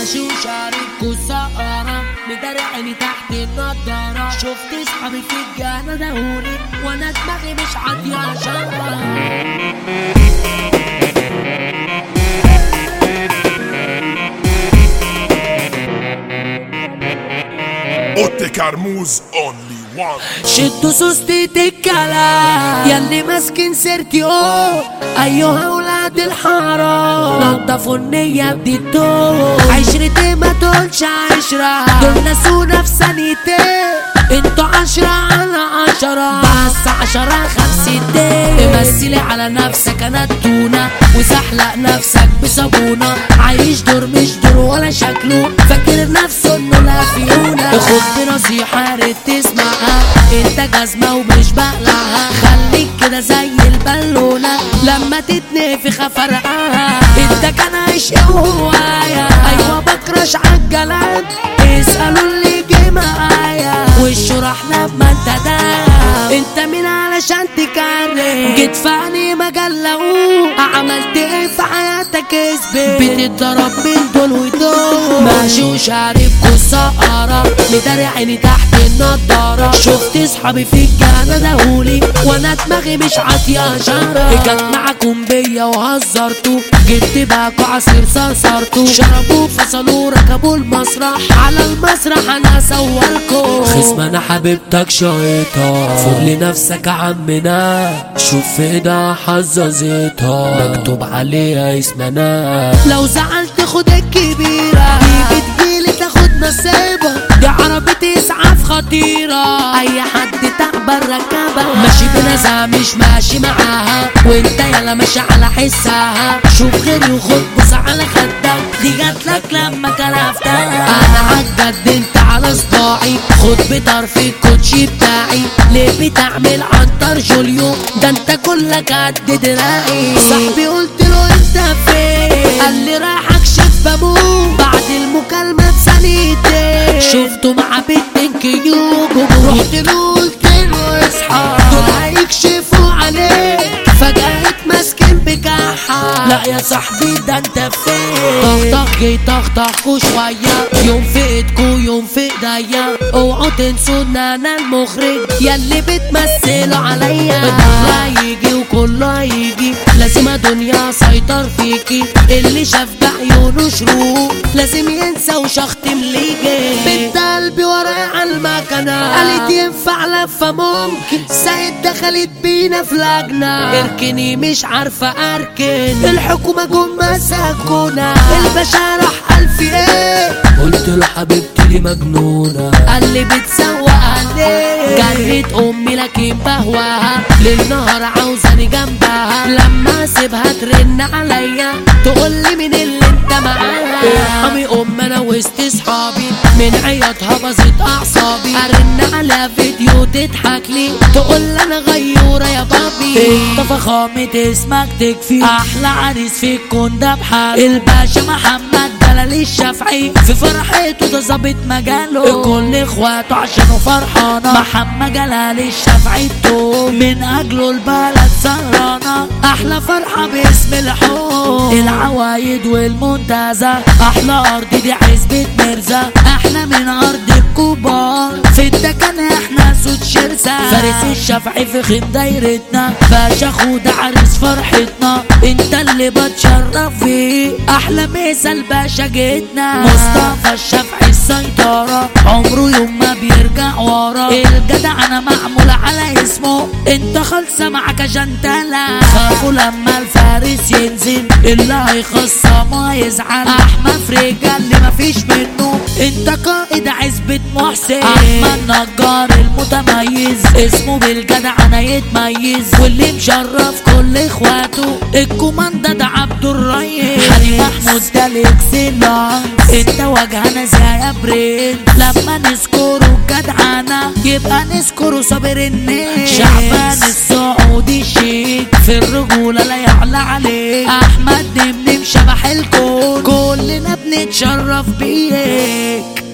ماشي وشارك سقارة مداري عيني تحت النضارة شفت صحابي في الجنة دهولي وانا دماغي مش عاطية شرة Otte Carmouze only one شدوا سوستي الكلام ياللي ماسكين سيرتي اوه ايها اولاد الحرام نضفوا النية بديتو عشرتي ما تقولش عشرة دول نسونا في ثانيتين انتوا عشرة على عشرة بس عشرة خمسيتين مثلي على نفسك انا التونة وزحلق نفسك بصابونة عايش دور مش دور ولا شكله فاكر نفسه انه لا فيونا خد بنصيحة يا ريت تسمعها انت جزمة ومش بقلعها خليك كده زي البالونة لما تتنفخ افرقعها انت كان عشق وهوايا ايوه بكرش عالجلاد اسألوا اللي جه معايا وشه راح لما انت ده انت مين علشان تكرر جيت فاني مجلة عملت ايه في حياتك اثبت بتتضرب من دول ودول ماشي وشارب سقارة مداري عيني تحت النضارة شفت صحابي في الجنة دهولي وانا دماغي مش عاطية شرة جت معاكم بيا وهزرتوا جبت باكو عصير صرصرتوا شربوا فصلوا ركبوا المسرح على المسرح انا سوالكم خصم انا حبيبتك شايطة فوق لنفسك عمنا شوف في ايدها حزازتها مكتوب عليها اسمنا لو زعلت خد الكبيرة دي بتجيلي تاخد نصيبها دي عربية اسعاف خطيرة اي حد تعبان ركبها ماشي بنزعة مش ماشي معاها وانت يلا ماشي على حسها شوف غيري وخد بص على خدك دي جاتلك لما كرفتها انا عالجد انت على صباعي خد بطرف الكوتشي بتاعي ليه بتعمل عنتر جوليو ده انت كلك قد دراعي صاحبي قلت له انت فين قال لي رايح اكشف بابوه بعد المكالمة بثانيتين شفته مع بنت كيوب رحت له قلت له اصحى دول هيكشفوا عليك فجأة اتمسكن بكحة لا يا صاحبي ده انت فين طخطخ جي طخطخكوا شوية يوم في ايدكوا يوم في ايديا اوعوا تنسوا ان انا المخرج ياللي بتمثلوا عليا ده هيجي وكله هيجي لازم يا دنيا اسيطر فيكي اللي شاف بعيونه شروق لازم ينسى وشختم ليجي بنت قلبي ورايا على المكنة قالت ينفع لفة ممكن سعيد دخلت بينا في لجنة اركني مش عارفة اركن الحكومة جم مسكونا الباشا راح قال في ايه قلت له حبيبتي دي مجنونة قال لي بتسوق عليه جريت امي لكن بهواها للنهار عاوزاني جنبها لما اسيبها ترن عليا تقول لي مين اللي انت معاها ارحمي ام انا وسط صحابي من عياطها باظت اعصابي ارن على فيديو تضحك لي تقول لي انا غيوره يا بابي انت فخامة اسمك تكفي احلى عريس في الكون ده بحال الباشا محمد جلال الشافعي في فرحته ده ظابط مجاله كل اخواته عشانه فرحانه محمد جلال الشافعي التوب من اجله البلد سهرانه احلى فرحه باسم الحب العوايد والمنتزه احلى ارض دي عزبة مرزا احنا من ارض الكبار في الدكن احنا سود شرسة فارس الشافعي في خيم دايرتنا باشا خود عريس فرحتنا انت اللي بتشرف فيه احلى مثال باشا جيتنا مصطفى الشافعي السيطرة عمره يوم ما بيرجع ورا الجدع انا معمول على اسمه انت خالصة معاك جنتلة خافوا لما الفارس ينزل اللي هيخصم هيزعل احمد فريجة اللي مفيش منه انت قائد عزبة محسن احمد نجار المتميز اسمه بالجدع انا يتميز واللي مشرف كل اخواته الكوماندا ده عبد الريس حليم محمود ده الاكسلانس انت وجهنا زي ابريل لما نذكره جدعانة يبقى نذكره صابر الناس شعبان السعودي شيك في الرجولة لا يعلى عليه احمد نمنم شبح الكون كلنا بنتشرف بيك